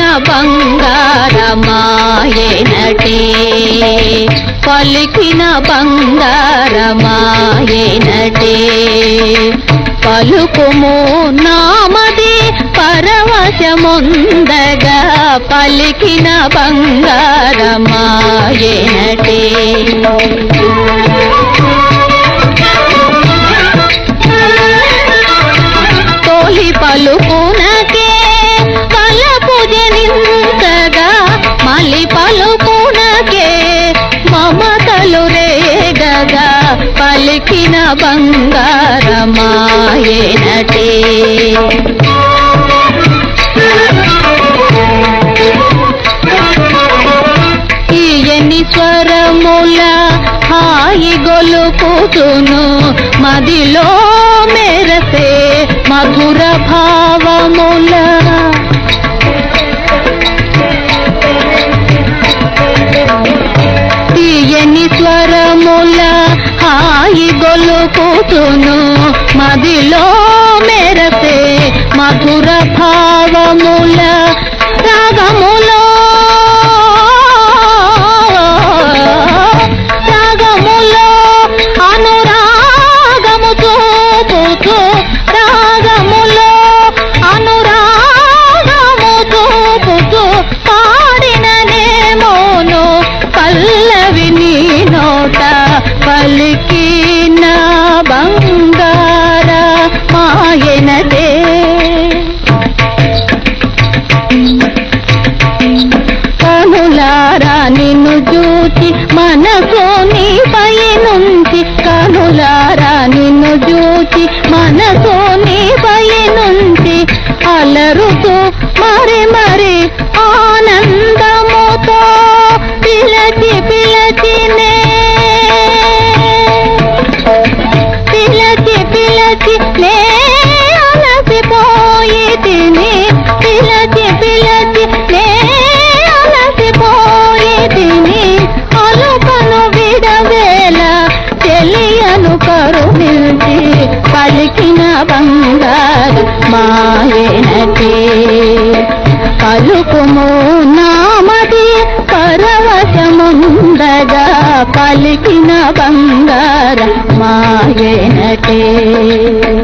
బంగారమాయనటే పలికిన బంగారమాయనటే పలుకుము నామది పరవశముందగా పలికిన బంగారమాయనటే తోలి పలుకునకే కలపు జనింతగా మలి పలుకునకే మమతలు రేగగా పలికిన బంగారమాయనటే ఈయని స్వరముల హాయి గొలుపుతును మదిలో మెరసే మధుర భావముల తీయని స్వరముల హాయి గొలుపుతును మదిలో మెరసే మధుర భావముల రాగములో రాగములో అనురాగము చూపుతూ రాగములో అనురాగము చూపుతూ పాడిననేమోను పల్లవి నీ నోట పలికిన బంగార మాయనదే కనులారా నిన్ను చూచి మనసు నీపై నుంచి కనులారా నిన్ను చూచి మనసు నీపై నుంచి అలరుతూ మరి మరి ఆనందముతో పిలచి పిలచినే పిలచి పిలచి నే అలసిపోయి తిని పిలచి పిలచి నే అలసిపోయి తిని అలుకను విడవేల తెలియను కరుణించి పలికిన బంగారు మాయనటే పలుకుము నామది పరవశముందగా పలికిన బంగార మాయనటే